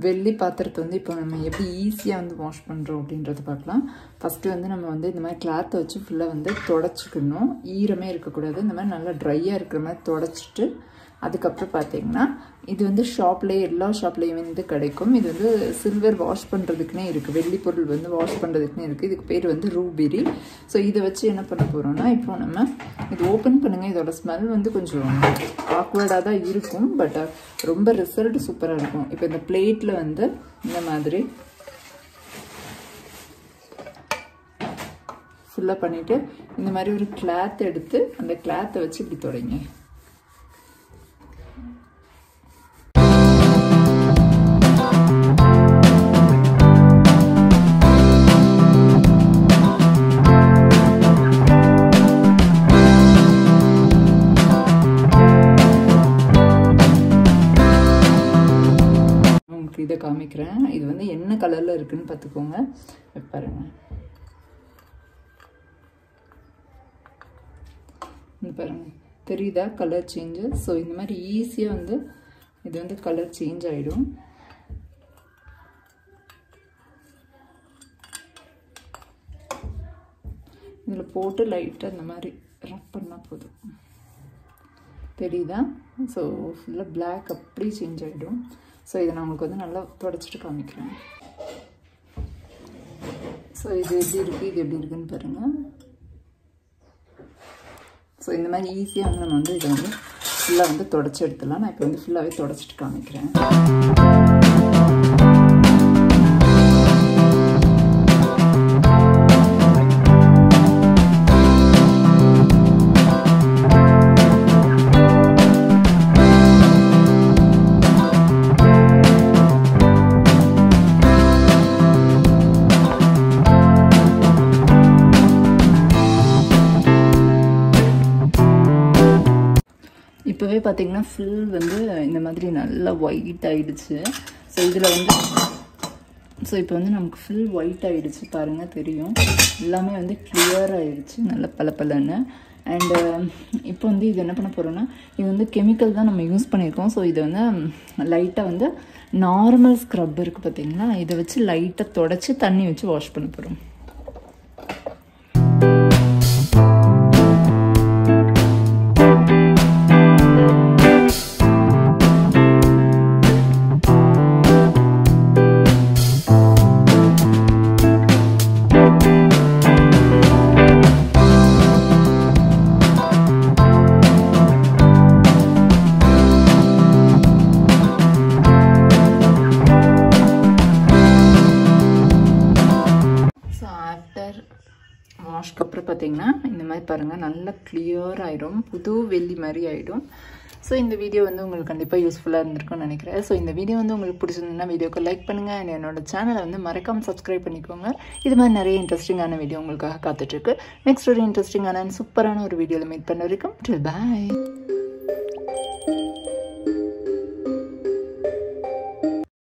வெள்ளி பாத்திரத்தை வந்து இப்போ நம்ம எப்படி ஈஸியாக வந்து வாஷ் பண்ணுறோம் அப்படின்றத பார்க்கலாம் ஃபஸ்ட்டு வந்து நம்ம வந்து இந்த மாதிரி கிளாத்தை வச்சு ஃபுல்லாக வந்து தொடச்சிக்கணும் ஈரமே இருக்கக்கூடாது இந்த மாதிரி நல்லா ட்ரையாக இருக்கிற மாதிரி தொடச்சிட்டு அதுக்கப்புறம் பார்த்தீங்கன்னா இது வந்து ஷாப்லேயே எல்லா ஷாப்லேயும் வந்து கிடைக்கும் இது வந்து சில்வர் வாஷ் பண்ணுறதுக்குனே இருக்குது வெள்ளி பொருள் வந்து வாஷ் பண்ணுறதுக்குனே இருக்குது இதுக்கு பேர் வந்து ரூபெரி ஸோ இதை வச்சு என்ன பண்ண போகிறோம்னா இப்போ நம்ம இது ஓப்பன் பண்ணுங்கள் இதோட ஸ்மெல் வந்து கொஞ்சம் ஆக்வர்டாக தான் இருக்கும் பட் ரொம்ப ரிசல்ட் சூப்பராக இருக்கும் இப்போ இந்த பிளேட்டில் வந்து இந்த மாதிரி ஃபுல்லாக பண்ணிவிட்டு இந்த மாதிரி ஒரு கிளாத் எடுத்து அந்த கிளாத்தை வச்சு இப்படி தொடங்க உங்களுக்கு இதை காமிக்கிறேன் இது வந்து என்ன கலரில் இருக்குன்னு பார்த்துக்கோங்க பாருங்க இந்த பாருங்க தெரியுதா கலர் சேஞ்சு ஸோ இந்த மாதிரி ஈஸியாக வந்து இது வந்து கலர் சேஞ்ச் ஆகிடும் இதில் போட்டு லைட்டாக இந்த மாதிரி ரப் பண்ணால் போதும் தெரியுதா ஸோ ஃபுல்லாக பிளாக் அப்படி சேஞ்ச் ஆகிடும் ஸோ இதை நான் உங்களுக்கு வந்து நல்லா தொடச்சிட்டு காமிக்கிறேன் ஸோ இது எப்படி இருக்குது இது எப்படி இருக்குன்னு பாருங்கள் ஸோ இந்த மாதிரி ஈஸியாக வந்து நம்ம வந்து இதை வந்து ஃபுல்லாக வந்து தொடச்சி எடுத்துடலாம் நான் இப்போ வந்து ஃபுல்லாகவே தொடச்சிட்டு காமிக்கிறேன் இப்போவே பார்த்தீங்கன்னா ஃபுல் வந்து இந்த மாதிரி நல்லா ஒயிட் ஆயிடுச்சு ஸோ இதில் வந்து ஸோ இப்போ வந்து நமக்கு ஃபுல் ஒயிட் ஆயிடுச்சு பாருங்கள் தெரியும் எல்லாமே வந்து கிளியர் ஆயிடுச்சு நல்ல பல பலன்னு அண்டு இப்போ வந்து இது என்ன பண்ண போகிறோன்னா இது வந்து கெமிக்கல் தான் நம்ம யூஸ் பண்ணியிருக்கோம் ஸோ இதை வந்து லைட்டாக வந்து நார்மல் ஸ்க்ரப் இருக்குது பார்த்தீங்களா இதை வச்சு லைட்டாக தொடச்சி தண்ணி வச்சு வாஷ் பண்ண போகிறோம் ஸோ ஆஃப்டர் வாஷ்க்கு அப்புறம் பார்த்தீங்கன்னா இந்த மாதிரி பாருங்கள் நல்லா கிளியர் ஆகிடும் புது வெள்ளி மாதிரி ஆகிடும் ஸோ இந்த வீடியோ வந்து உங்களுக்கு கண்டிப்பாக யூஸ்ஃபுல்லாக இருந்திருக்கும்னு நினைக்கிறேன் ஸோ இந்த வீடியோ வந்து உங்களுக்கு பிடிச்சிருந்ததுன்னா வீடியோக்கு லைக் பண்ணுங்கள் அண்ட் என்னோட சேனலை வந்து மறக்காமல் சப்ஸ்கிரைப் பண்ணிக்கோங்க இது மாதிரி நிறைய இன்ட்ரெஸ்டிங்கான வீடியோ உங்களுக்காக காத்துட்ருக்கு நெக்ஸ்ட் ஒரு இன்ட்ரெஸ்டிங்கான சூப்பரான ஒரு வீடியோவில் மீட் பண்ண வரைக்கும் பாய்